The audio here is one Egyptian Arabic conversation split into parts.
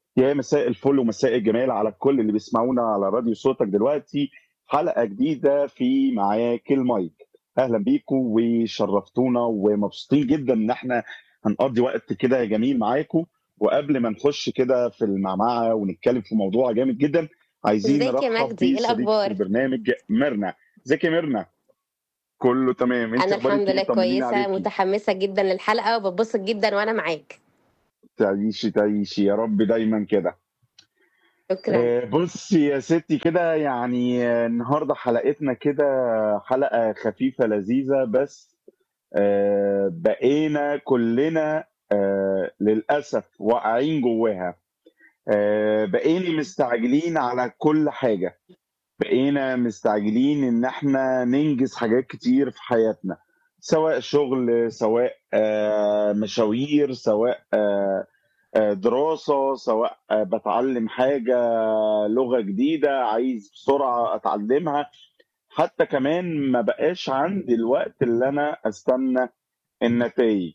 يا مساء الفل ومساء الجمال على الكل اللي بيسمعونا على راديو صوتك دلوقتي حلقة جديدة في معاك المايك اهلا بيكم وشرفتونا ومبسوطين جدا ان احنا هنقضي وقت كده جميل معاكم وقبل ما نخش كده في المعمعة ونتكلم في موضوع جامد جدا عايزين ازيك يا نرحب مجدي ايه بصديقة الاخبار البرنامج ميرنا ازيك يا ميرنا كله تمام انت انا اخبارك الحمد ايه لله طمنيني كويسه عليكي متحمسه جدا للحلقه وببسط جدا وانا معاك تعيشي تعيشي يا رب دايما كده شكرا آه، بصي يا ستي كده يعني آه، النهارده حلقتنا كده حلقة خفيفة لذيذة بس آه، بقينا كلنا آه، للأسف واقعين جواها آه، بقينا مستعجلين على كل حاجة بقينا مستعجلين إن احنا ننجز حاجات كتير في حياتنا سواء شغل سواء آه، مشاوير سواء آه، آه، دراسة سواء آه، بتعلم حاجة لغة جديدة عايز بسرعة أتعلمها حتى كمان ما بقاش عندي الوقت اللي أنا أستنى النتائج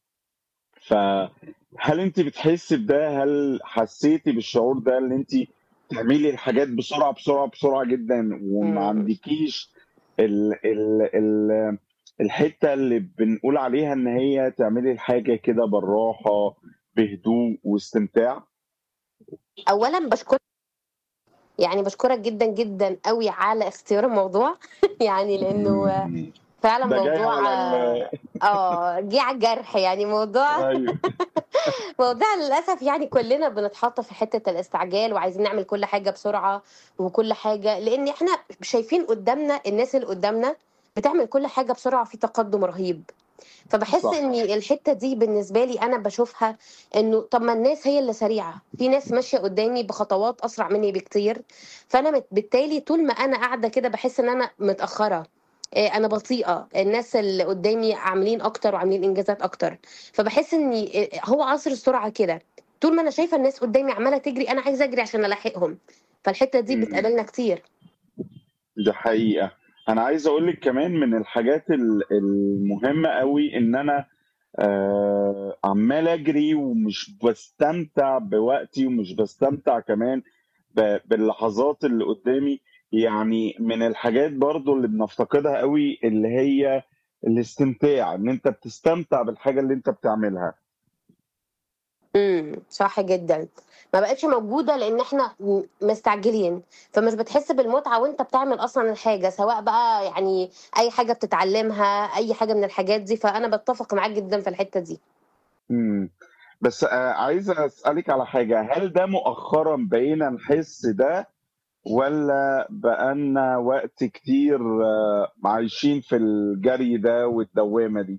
فهل أنت بتحسي بده هل حسيتي بالشعور ده اللي أنت تعملي الحاجات بسرعة بسرعة بسرعة جدا وما مم. عندكيش ال ال ال الحتة اللي بنقول عليها إن هي تعملي الحاجة كده بالراحة بهدوء واستمتاع اولا بشكر يعني بشكرك جدا جدا قوي على اختيار الموضوع يعني لانه مم. فعلا ده جاي موضوع على ال اه جه على الجرح يعني موضوع ايوه موضوع للاسف يعني كلنا بنتحط في حته الاستعجال وعايزين نعمل كل حاجه بسرعه وكل حاجه لان احنا شايفين قدامنا الناس اللي قدامنا بتعمل كل حاجه بسرعه في تقدم رهيب فبحس صح ان الحته دي بالنسبه لي انا بشوفها انه طب ما الناس هي اللي سريعه في ناس ماشيه قدامي بخطوات اسرع مني بكتير فانا مت- بالتالي طول ما انا قاعده كده بحس ان انا متاخره إيه، انا بطيئه الناس اللي قدامي عاملين اكتر وعاملين انجازات اكتر فبحس ان إيه، هو عصر السرعه كده طول ما انا شايفه الناس قدامي عماله تجري انا عايزه اجري عشان الحقهم فالحته دي مم. بتقابلنا كتير ده حقيقة انا عايز اقول لك كمان من الحاجات ال- المهمة قوي ان انا آه عمال اجري ومش بستمتع بوقتي ومش بستمتع كمان ب- باللحظات اللي قدامي يعني من الحاجات برضو اللي بنفتقدها قوي اللي هي الاستمتاع ان انت بتستمتع بالحاجة اللي انت بتعملها امم صح جدا ما بقتش موجوده لان احنا م- مستعجلين فمش بتحس بالمتعه وانت بتعمل اصلا الحاجه سواء بقى يعني اي حاجه بتتعلمها اي حاجه من الحاجات دي فانا بتفق معاك جدا في الحته دي مم. بس آه عايز اسألك على حاجة هل ده مؤخرا بقينا نحس ده ولا بقالنا وقت كتير آه، عايشين في الجري ده والدوامة دي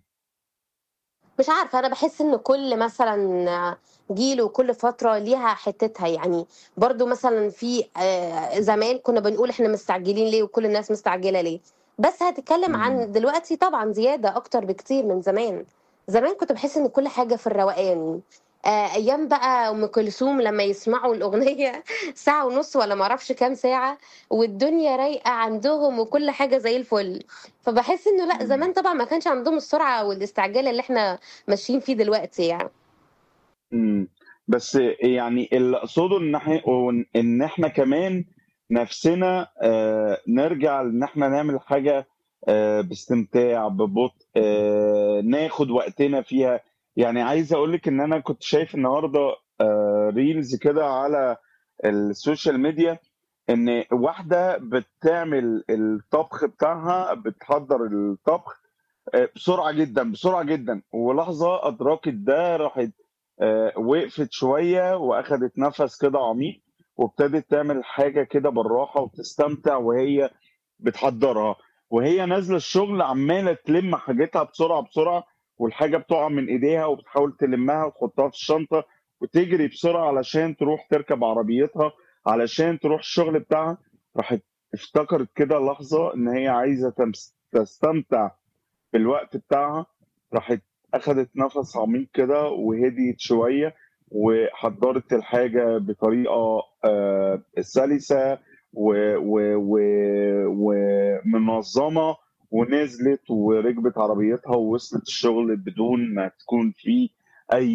مش عارفة أنا بحس إن كل مثلا جيل وكل فترة ليها حتتها يعني برضو مثلا في آه، زمان كنا بنقول إحنا مستعجلين ليه وكل الناس مستعجلة ليه بس هتتكلم مم. عن دلوقتي طبعا زيادة أكتر بكتير من زمان زمان كنت بحس إن كل حاجة في الروقان آه، أيام بقى أم كلثوم لما يسمعوا الأغنية ساعة ونص ولا معرفش كام ساعة والدنيا رايقة عندهم وكل حاجة زي الفل فبحس إنه لأ مم. زمان طبعا ما كانش عندهم السرعة والاستعجال اللي إحنا ماشيين فيه دلوقتي يعني مم. بس يعني اللي اقصده ان احنا ان احنا كمان نفسنا آه، نرجع ان احنا نعمل حاجة آه، باستمتاع ببطء آه، ناخد وقتنا فيها يعني عايز اقول لك ان انا كنت شايف النهارده آه، ريلز كده على السوشيال ميديا ان واحده بتعمل الطبخ بتاعها بتحضر الطبخ آه، بسرعه جدا بسرعه جدا ولحظه ادركت ده راحت آه، وقفت شويه واخدت نفس كده عميق وابتدت تعمل حاجه كده بالراحه وتستمتع وهي بتحضرها وهي نازله الشغل عماله تلم حاجتها بسرعه بسرعه والحاجه بتقع من ايديها وبتحاول تلمها وتحطها في الشنطه وتجري بسرعه علشان تروح تركب عربيتها علشان تروح الشغل بتاعها راحت افتكرت كده لحظه ان هي عايزه تمس- تستمتع بالوقت بتاعها راحت اخدت نفس عميق كده وهديت شويه وحضرت الحاجه بطريقه آه، سلسه و- و- و- ومنظمه ونزلت وركبت عربيتها ووصلت الشغل بدون ما تكون في اي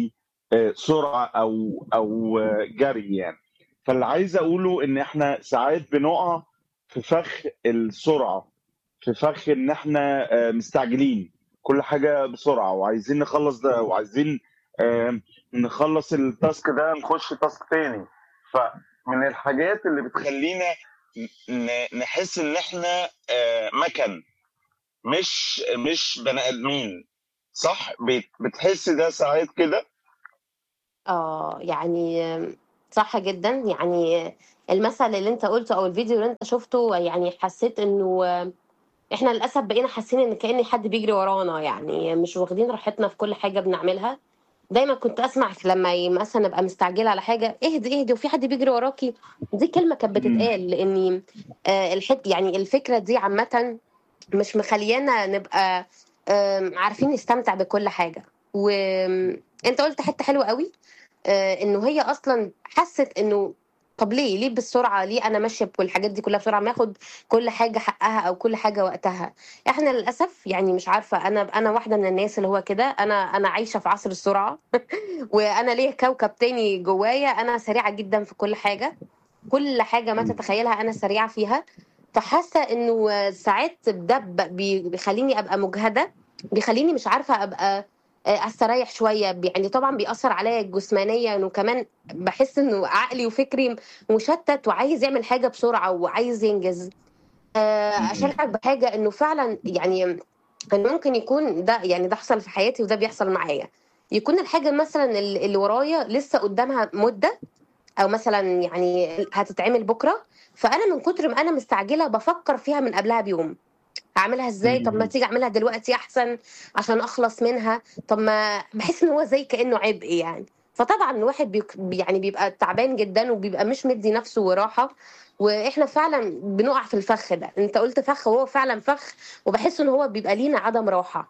آه، سرعه او او آه، جري يعني فاللي عايز اقوله ان احنا ساعات بنقع في فخ السرعه في فخ ان احنا آه، مستعجلين كل حاجه بسرعه وعايزين نخلص ده وعايزين آه، نخلص التاسك ده نخش تاسك تاني فمن الحاجات اللي بتخلينا ن- نحس ان احنا آه، مكن مش مش بني ادمين صح بت- بتحس ده ساعات كده اه يعني صح جدا يعني المثل اللي انت قلته او الفيديو اللي انت شفته يعني حسيت انه احنا للاسف بقينا حاسين ان كأن حد بيجري ورانا يعني مش واخدين راحتنا في كل حاجه بنعملها دايما كنت اسمع لما ي- مثلا ابقى مستعجله على حاجه اهدي اهدي وفي حد بيجري وراكي دي كلمه كانت مم. بتتقال لاني آه، الحت يعني الفكره دي عامه مش مخليانا نبقى آم، عارفين نستمتع بكل حاجه وانت قلت حته حلوه قوي آه، انه هي اصلا حست انه طب ليه ليه بالسرعه ليه انا ماشيه بالحاجات دي كلها بسرعه ما اخد كل حاجه حقها او كل حاجه وقتها احنا للاسف يعني مش عارفه انا انا واحده من الناس اللي هو كده انا انا عايشه في عصر السرعه وانا ليا كوكب تاني جوايا انا سريعه جدا في كل حاجه كل حاجه ما مم. تتخيلها انا سريعه فيها فحاسه انه ساعات ده ب- بي- بيخليني ابقى مجهده بيخليني مش عارفه ابقى آه، استريح شويه يعني طبعا بيأثر عليا جسمانيا وكمان بحس انه عقلي وفكري مشتت وعايز يعمل حاجه بسرعه وعايز ينجز آه، مم. اشاركك بحاجه انه فعلا يعني كان ممكن يكون ده يعني ده حصل في حياتي وده بيحصل معايا يكون الحاجه مثلا اللي اللي ورايا لسه قدامها مده او مثلا يعني هتتعمل بكره فانا من كتر ما انا مستعجله بفكر فيها من قبلها بيوم اعملها ازاي طب ما مم. تيجي اعملها دلوقتي احسن عشان اخلص منها طب ما بحس ان هو زي كانه عبء يعني فطبعا الواحد بيك يعني بيبقى تعبان جدا وبيبقى مش مدي نفسه راحه واحنا فعلا بنقع في الفخ ده انت قلت فخ وهو فعلا فخ وبحس ان هو بيبقى لينا عدم راحه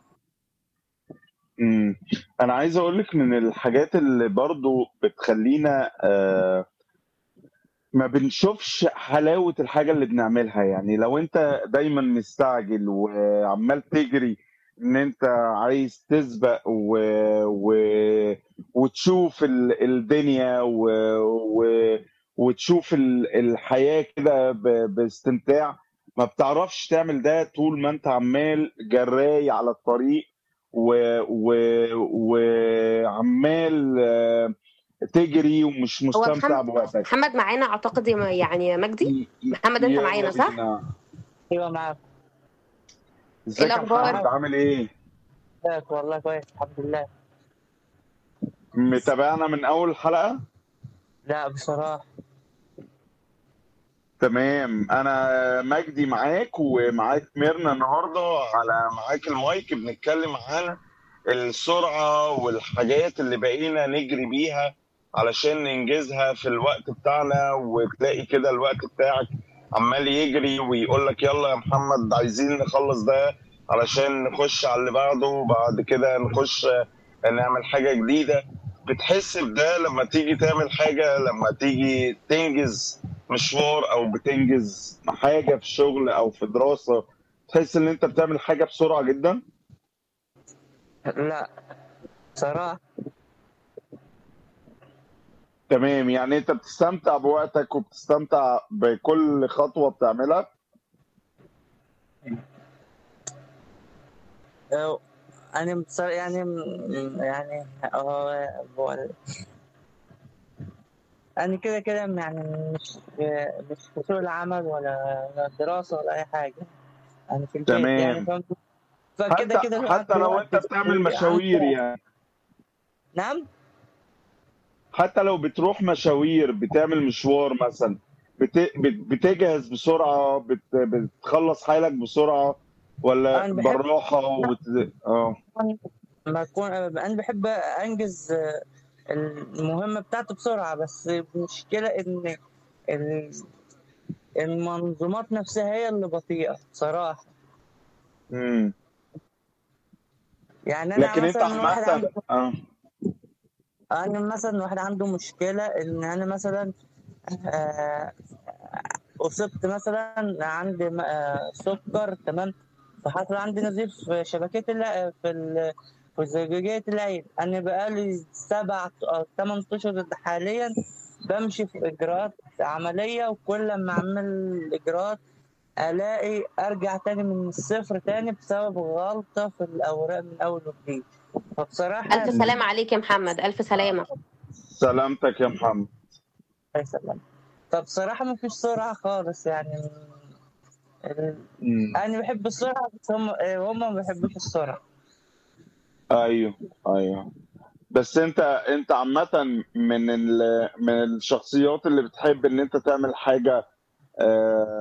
مم. انا عايز اقول لك من الحاجات اللي برضو بتخلينا آه، ما بنشوفش حلاوة الحاجة اللي بنعملها يعني لو انت دايما مستعجل وعمال تجري ان انت عايز تسبق و... و... وتشوف ال... الدنيا و... و... وتشوف ال... الحياة كده ب... باستمتاع ما بتعرفش تعمل ده طول ما انت عمال جراي على الطريق و... و... وعمال آه، تجري ومش هو مستمتع محمد بوقتك محمد معانا اعتقد يا- يعني يا مجدي ي- ي- محمد انت يلا معانا صح بينا ايوه معاك ايه ازيك يا الاخبار محمد عامل ايه؟ ازيك والله كويس الحمد لله متابعنا من اول حلقة؟ لا بصراحة تمام انا مجدي معاك ومعاك ميرنا النهارده على معاك المايك بنتكلم عن السرعة والحاجات اللي بقينا نجري بيها علشان ننجزها في الوقت بتاعنا وتلاقي كده الوقت بتاعك عمال يجري ويقول لك يلا يا محمد عايزين نخلص ده علشان نخش على اللي بعده وبعد كده نخش نعمل حاجة جديدة بتحس بده لما تيجي تعمل حاجة لما تيجي تنجز مشوار او بتنجز حاجة في شغل او في دراسة تحس ان انت بتعمل حاجة بسرعة جدا لا بصراحة تمام يعني انت بتستمتع بوقتك وبتستمتع بكل خطوة بتعملها أه، أنا بصراحة يعني يعني هو هو- أنا كده كده يعني مش مش في سوق العمل ولا ولا دراسة ولا أي حاجة أنا في البيت يعني تمام فاهم فكده حتى كده الوقت حتى لو وقت انت بتعمل مشاوير يعني نعم حتى لو بتروح مشاوير بتعمل مشوار مثلا بت... بت... بتجهز بسرعة بت... بتخلص حالك بسرعة ولا أنا بحب بالراحة وبت... اه ما أكون أنا بحب أنجز آه، المهمة بتاعتي بسرعة بس المشكلة إن ال- المنظومات نفسها هي اللي بطيئة بصراحة مم. يعني أنا لكن انت مثلا واحد عامة عنده اه أنا مثلا واحد عنده مشكلة إن أنا مثلا آه، أصبت مثلا عندي م- آه، سكر تمام فحصل عندي نزيف في شبكية ال- في ال- في زجاجية العين أنا بقالي سبع أو ثمان أشهر حاليا بمشي في إجراءات عملية وكل ما أعمل إجراءات ألاقي أرجع تاني من الصفر تاني بسبب غلطة في الأوراق من أول وجديد فبصراحة الف سلامه عليك يا محمد الف سلامه سلامتك يا محمد الله يسلمك فبصراحة مفيش سرعة خالص يعني ال- مم. أنا بحب السرعة بس هم هم ما بيحبوش السرعة ايوه ايوه بس انت انت عامة من ال... من الشخصيات اللي بتحب ان انت تعمل حاجة آه،